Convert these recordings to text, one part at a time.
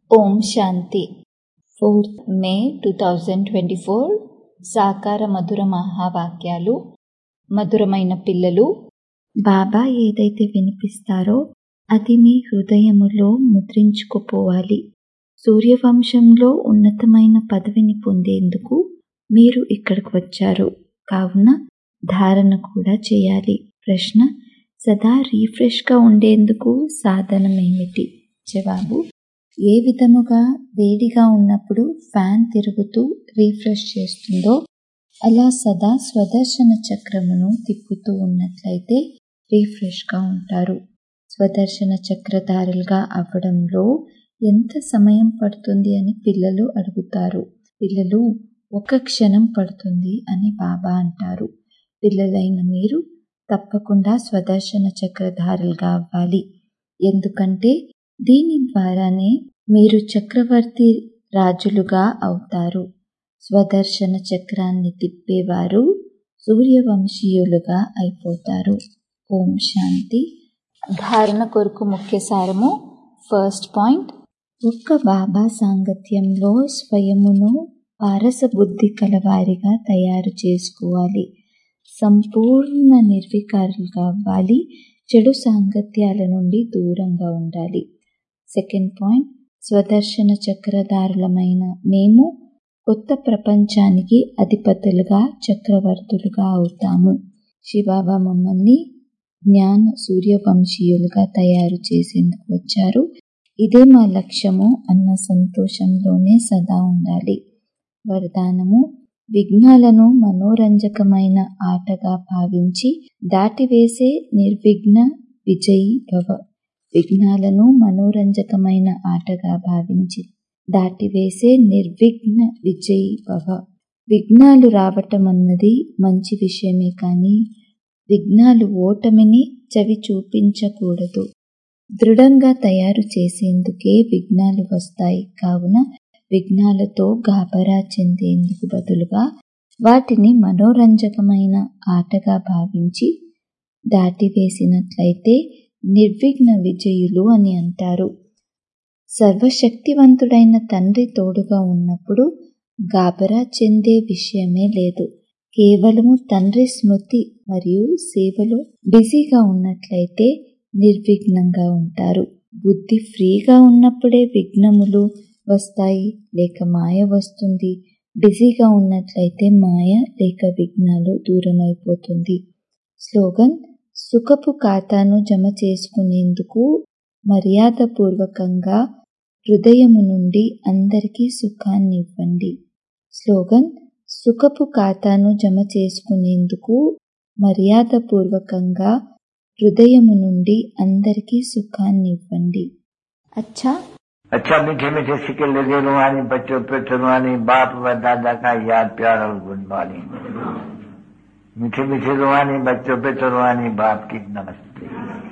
ఓం శాంతి fourth May two thousand twenty four సాకార మధుర మహావాక్యాలు మధురమైన పిల్లలు బాబా ఏదైతే వినిపిస్తారో అది మీ హృదయములో ముద్రించుకుపోవాలి సూర్యవంశంలో ఉన్నతమైన పదవిని పొందేందుకు మీరు ఇక్కడికి వచ్చారు కావున ధారణ కూడా చేయాలి ప్రశ్న సదా రీఫ్రెష్గా ఉండేందుకు సాధనమేమిటి జవాబు ఏ విధముగా వేడిగా ఉన్నప్పుడు ఫ్యాన్ తిరుగుతూ రీఫ్రెష్ చేస్తుందో అలా సదా స్వదర్శన చక్రమును తిప్పుతూ ఉన్నట్లయితే రీఫ్రెష్గా ఉంటారు స్వదర్శన చక్రధారులుగా అవ్వడంలో ఎంత సమయం పడుతుంది అని పిల్లలు అడుగుతారు పిల్లలు ఒక క్షణం పడుతుంది అని బాబా అంటారు పిల్లలైన మీరు తప్పకుండా స్వదర్శన చక్రధారులుగా అవ్వాలి ఎందుకంటే దీని ద్వారానే మీరు చక్రవర్తి రాజులుగా అవుతారు స్వదర్శన చక్రాన్ని తిప్పేవారు సూర్యవంశీయులుగా అయిపోతారు ఓం శాంతి ధారణ కొరకు ముఖ్య సారము ఫస్ట్ పాయింట్ ఒక్క బాబా సాంగత్యంలో స్వయమును పారస బుద్ధి కలవారిగా తయారు చేసుకోవాలి సంపూర్ణ నిర్వికారులుగా అవ్వాలి చెడు సాంగత్యాల నుండి దూరంగా ఉండాలి సెకండ్ పాయింట్ స్వదర్శన చక్రధారులమైన మేము కొత్త ప్రపంచానికి అధిపతులుగా చక్రవర్తులుగా అవుతాము శివాబా మమ్మల్ని జ్ఞాన సూర్యవంశీయులుగా తయారు చేసేందుకు వచ్చారు ఇదే మా లక్ష్యము అన్న సంతోషంలోనే సదా ఉండాలి వరదానము విఘ్నాలను మనోరంజకమైన ఆటగా భావించి దాటివేసే నిర్విఘ్న విజయీ భవ విఘ్నాలను మనోరంజకమైన ఆటగా భావించి దాటివేసే నిర్విఘ్న విజయీ భవ విఘ్నాలు రావటం అన్నది మంచి విషయమే కానీ విఘ్నాలు ఓటమిని చవి చూపించకూడదు దృఢంగా తయారు చేసేందుకే విఘ్నాలు వస్తాయి కావున విఘ్నాలతో గాబరా చెందేందుకు బదులుగా వాటిని మనోరంజకమైన ఆటగా భావించి దాటివేసినట్లయితే నిర్విఘ్న విజయులు అని అంటారు సర్వశక్తివంతుడైన తండ్రి తోడుగా ఉన్నప్పుడు గాబరా చెందే విషయమే లేదు కేవలము తండ్రి స్మృతి మరియు సేవలో బిజీగా ఉన్నట్లయితే నిర్విఘ్నంగా ఉంటారు బుద్ధి ఫ్రీగా ఉన్నప్పుడే విఘ్నములు వస్తాయి లేక మాయ వస్తుంది బిజీగా ఉన్నట్లయితే మాయ లేక విఘ్నాలు దూరమైపోతుంది స్లోగన్ సుఖపు ఖాతాను జమ చేసుకునేందుకు మర్యాదపూర్వకంగా హృదయము నుండి అందరికీ సుఖాన్ని ఇవ్వండి స్లోగన్ సుఖపు ఖాతాను జమ చేసుకునేందుకు మర్యాదపూర్వకంగా హృదయము నుండి అందరికీ సుఖాన్ని ఇవ్వండి అచ్చా अच्छा मीठे मीठे सिक्के लगे रुहानी बच्चों पे रुहानी बाप व दादा का याद प्यार और गुड मॉर्निंग मीठे मीठे रुहानी बच्चों पे रुहानी बाप की नमस्ते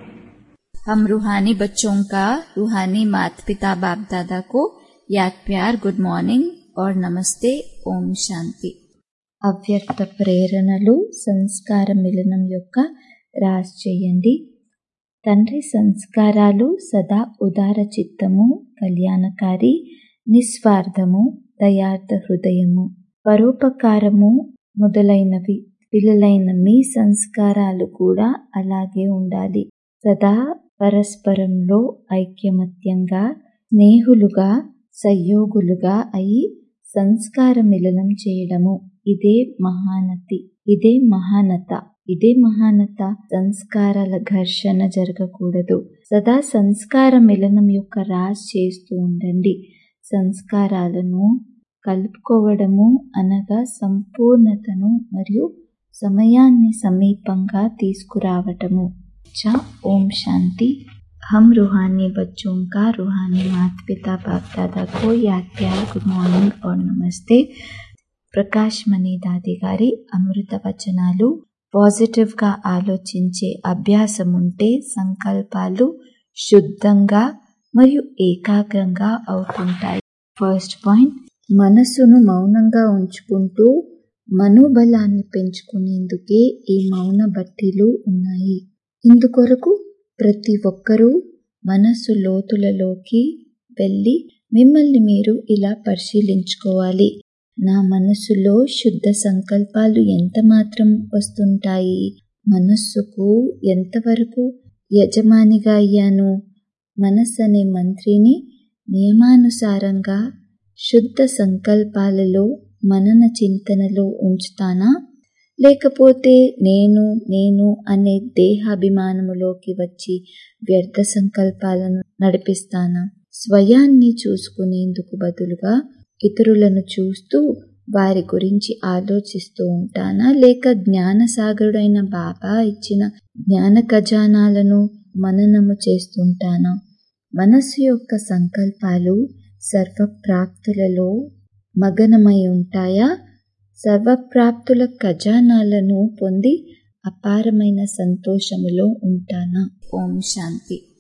हम रूहानी बच्चों का रूहानी माता पिता बाप दादा को याद प्यार गुड మార్నింగ్ और నమస్తే ఓం శాంతి అవ్యక్త ప్రేరణలు సంస్కార మిలనం యొక్క రాస్ చేయండి తండ్రి సంస్కారాలు సదా ఉదార చిత్తము కళ్యాణకారి నిస్వార్థము దయార్థ హృదయము పరోపకారము మొదలైనవి పిల్లలైన మీ సంస్కారాలు కూడా అలాగే ఉండాలి సదా పరస్పరంలో ఐక్యమత్యంగా స్నేహులుగా సహయోగులుగా అయి సంస్కార మిలనం చేయడము ఇదే మహానతి ఇదే మహానత ఇదే మహానత సంస్కారాల ఘర్షణ జరగకూడదు సదా సంస్కార మిలనం యొక్క రాజ్ చేస్తూ ఉండండి సంస్కారాలను కలుపుకోవడము అనగా సంపూర్ణతను మరియు సమయాన్ని సమీపంగా తీసుకురావటము చ ఓం శాంతి हम रूहानी बच्चों का रूहानी माता पिता बाप दादा को याद प्यार गुड మార్నింగ్ और నమస్తే ప్రకాష్ మణి దాది గారి అమృత వచనాలు పాజిటివ్గా ఆలోచించే అభ్యాసం ఉంటే సంకల్పాలు శుద్ధంగా మరియు ఏకాగ్రంగా అవుతుంటాయి ఫస్ట్ పాయింట్ మనసును మౌనంగా ఉంచుకుంటూ మనోబలాన్ని పెంచుకునేందుకే ఈ మౌన బట్టీలు ఉన్నాయి ఇందుకొరకు ప్రతి ఒక్కరూ మనస్సు లోతులలోకి వెళ్ళి మిమ్మల్ని మీరు ఇలా పరిశీలించుకోవాలి నా మనస్సులో శుద్ధ సంకల్పాలు ఎంత మాత్రం వస్తుంటాయి మనస్సుకు ఎంతవరకు యజమానిగా అయ్యాను మనస్సు అనే మంత్రిని నియమానుసారంగా శుద్ధ సంకల్పాలలో మనన చింతనలో ఉంచుతానా లేకపోతే నేను నేను అనే దేహాభిమానములోకి వచ్చి వ్యర్థ సంకల్పాలను నడిపిస్తానా స్వయాన్ని చూసుకునేందుకు బదులుగా ఇతరులను చూస్తూ వారి గురించి ఆలోచిస్తూ ఉంటానా లేక జ్ఞానసాగరుడైన బాబా ఇచ్చిన జ్ఞాన ఖజానాలను మననము చేస్తుంటానా మనస్సు యొక్క సంకల్పాలు సర్వప్రాప్తులలో మగనమై ఉంటాయా సర్వప్రాప్తుల ఖజానాలను పొంది అపారమైన సంతోషములో ఉంటానా ఓం శాంతి